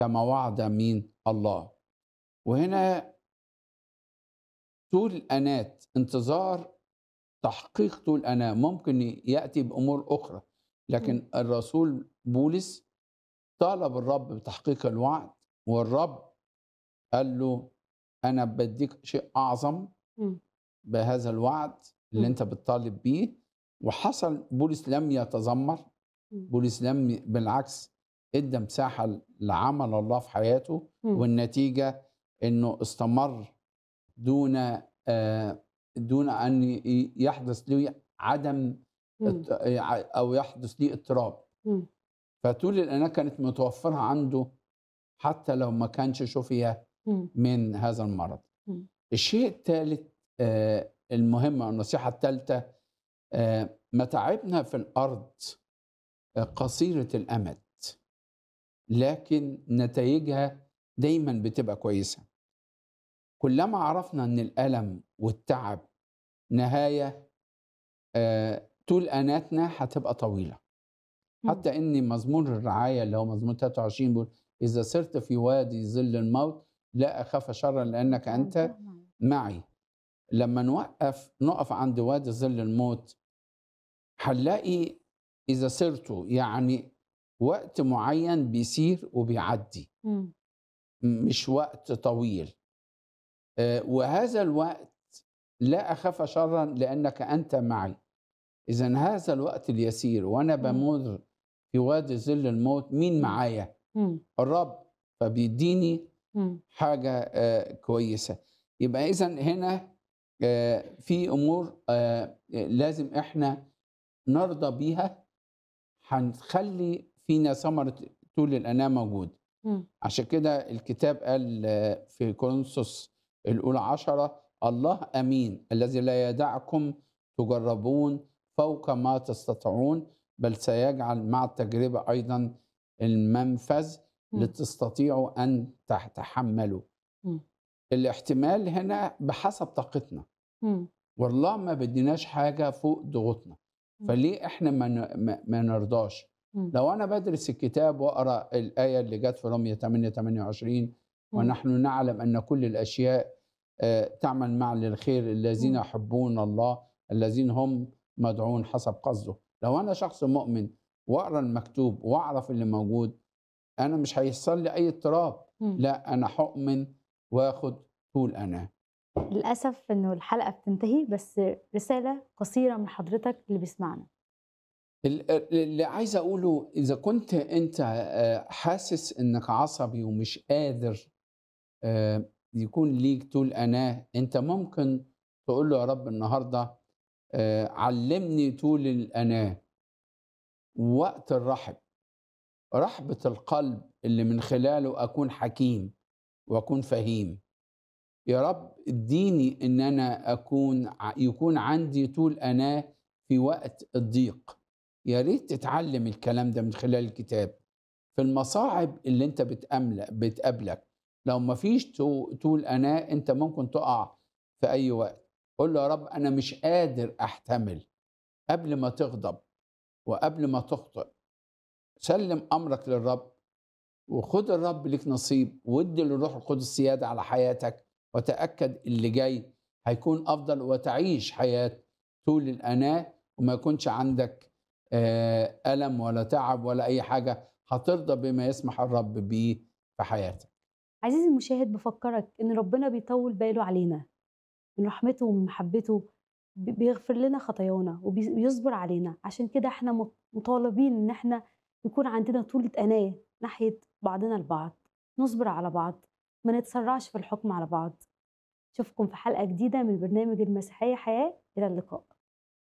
كما وعد مين الله وهنا طول الأنات انتظار تحقيق طول الأناة ممكن يأتي بأمور أخرى لكن الرسول بولس طالب الرب بتحقيق الوعد والرب قال له أنا بديك شيء أعظم مم. بهذا الوعد اللي مم. أنت بتطالب بيه وحصل بولس لم يتذمر مم. بولس لم بالعكس ادى مساحة لعمل الله في حياته مم. والنتيجة انه استمر دون آه، دون ان ي- يحدث له عدم مم. اضط- او يحدث ليه اضطراب مم. فطول الاناه كانت متوفره عنده حتى لو ما كانش شفي مم. من هذا المرض مم. الشيء الثالث آه، المهم أو النصيحه الثالثه آه، متاعبنا في الارض آه، قصيره الامد لكن نتائجها دايما بتبقى كويسه كلما عرفنا ان الالم والتعب نهايه آه، طول اناتنا هتبقى طويله مم. حتى ان مزمور الرعايه اللي هو مزمور 23 بيقول اذا سرت في وادي ظل الموت لا اخاف شرا لانك انت معي لما نوقف نقف عند وادي ظل الموت هنلاقي اذا سرته يعني وقت معين بيسير وبيعدي مم. مش وقت طويل آه، وهذا الوقت لا اخاف شرا لانك انت معي اذا هذا الوقت اليسير وانا مم. بمر في وادي ظل الموت مين مم. معايا مم. الرب فبيديني مم. حاجه آه، كويسه يبقى اذا هنا آه، في امور آه، لازم احنا نرضى بيها هنخلي فينا ثمره طول الاناه موجود مم. عشان كده الكتاب قال آه، في كورنثوس الأولى عشرة الله أمين الذي لا يدعكم تجربون فوق ما تستطيعون بل سيجعل مع التجربة أيضا المنفذ مم. لتستطيعوا أن تتحملوا مم. الاحتمال هنا بحسب طاقتنا مم. والله ما بديناش حاجة فوق ضغوطنا مم. فليه احنا ما ن- ما- ما نرضاش مم. لو انا بدرس الكتاب واقرا الايه اللي جت في رومية 8 28 مم. ونحن نعلم ان كل الاشياء آه، تعمل معا للخير الذين مم. يحبون الله الذين هم مدعون حسب قصده لو انا شخص مؤمن واقرا المكتوب واعرف اللي موجود انا مش هيحصل لي اي اضطراب مم. لا انا هؤمن واخد طول انا للأسف إنه الحلقة بتنتهي بس رسالة قصيرة من حضرتك اللي بيسمعنا ال- اللي عايز اقوله اذا كنت انت آه، حاسس انك عصبي ومش قادر آه، يكون ليك طول اناه انت ممكن تقول له يا رب النهارده آه، علمني طول الاناه وقت الرحب رحبة القلب اللي من خلاله اكون حكيم واكون فهيم يا رب اديني ان انا اكون ع- يكون عندي طول اناه في وقت الضيق يا ريت تتعلم الكلام ده من خلال الكتاب في المصاعب اللي انت بتأمل بتقابلك لو ما فيش تو- طول اناه انت ممكن تقع في اي وقت قول له يا رب انا مش قادر احتمل قبل ما تغضب وقبل ما تخطئ سلم امرك للرب وخد الرب ليك نصيب وادي للروح القدس سياده على حياتك وتاكد اللي جاي هيكون افضل وتعيش حياه طول الاناه وما يكونش عندك آه، الم ولا تعب ولا اي حاجه هترضى بما يسمح الرب بيه في حياتك عزيزي المشاهد بفكرك إن ربنا بيطول باله علينا من رحمته ومن محبته بي- بيغفر لنا خطايانا وبيصبر علينا عشان كده احنا مط- مطالبين ان احنا يكون عندنا طولة أناة ناحية بعضنا البعض نصبر على بعض ما نتسرعش في الحكم على بعض اشوفكم في حلقة جديدة من برنامج المسيحية حياة إلى اللقاء